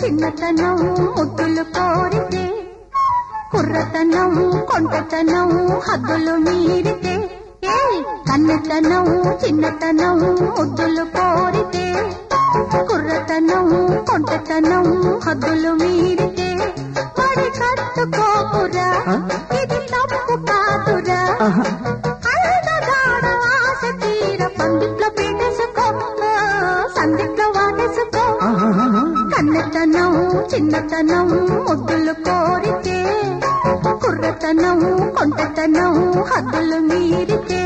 చిన్నతనం ముద్దులు కోరితే కుర్రతనం కొంటతనం హద్దులు మీరితే ఏ కన్నతనం చిన్నతనం ముద్దులు కోరితే కుర్రతనం కొంటతనం హద్దులు మీరితే పడి కట్టుకోకురా ఇది తప్పు కాదురా అల్లగాడ ఆశ తీర పందిట్లో పెట్టేసుకో సందిట్లో వాటేసుకో కన్నతనం చిన్నతనం ముద్దులు కోరితే కుర్రతనం కొంటతనం హద్దులు మీరితే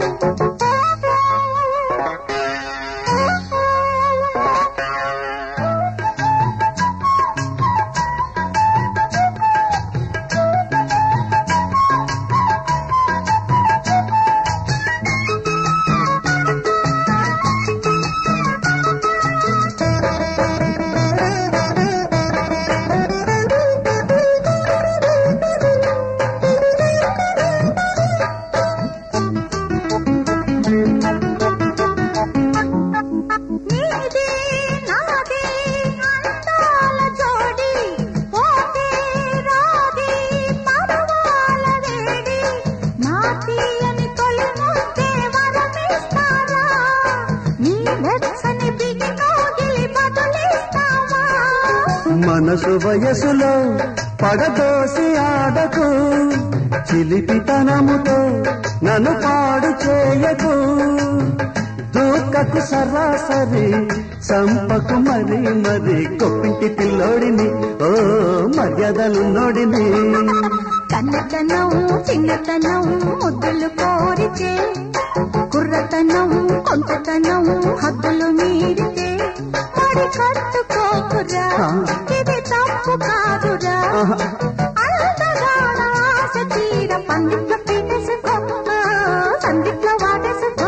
నీదే నాదే అందాల జోడి పోతే రాగే పరవాల వేడి నా తీయని తొలి ముద్దే వరమిస్తారా నీ వెచ్చని బిగి కోగిలి బదులిస్తావా మనసు వయసులో పడదోసి ఆడకు చిలిపితనముతో నన్ను పాడు చేయకు దూకకు సరాసరి సంపకు మరి మరి కొప్పింటి పిల్లోడిని ఓ మర్యాదలు నోడిని కన్నతనం చిన్నతనం ముద్దులు కోరితే కుర్రతనం కొంటతనం హద్దులు మీరితే పడి కట్టుకోకురా ఇది తప్పు కాదురా అల్లగాడ ఆశ తీర పందిట్లో పెట్టేసుకో సందిట్లో వాటేసుకో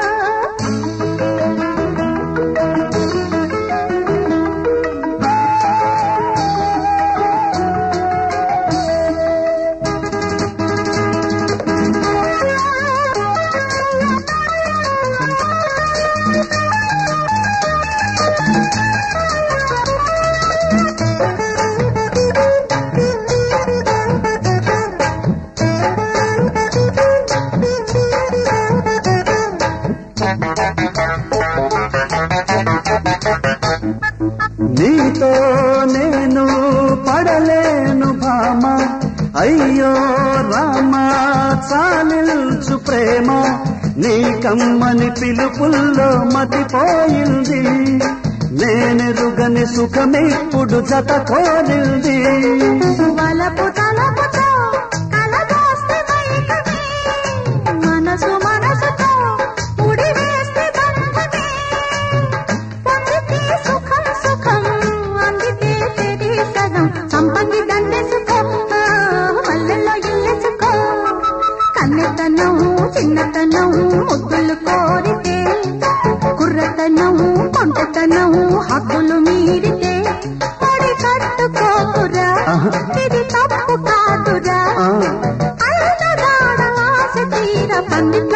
నీతో నేను పడలేను భామ అయ్యో రామ చాలిల్చు ప్రేమ నీ కమ్మని పిలుపుల్లో మతిపోయింది నేనెరుగని సుఖమిప్పుడు జత కోరింది వలపు తలపుతో కలదోస్తే మైకమే మనసు మనసుతో ముడి వేస్తే బంధమే పొందితే సుఖం సుఖం అందితే తెరి సగం సంపంగి దండేసుకో మల్లెల్లో ఇల్లేసుకో కన్నెతనం చిన్నతనం ముద్దులు కోరితే కుర్రతనం కొంటతనం హద్దులు మీరితే పడి కట్టుకోకురా ఇది తప్పు కాదురా ఆ అల్లగాడ ఆశ తీర పంది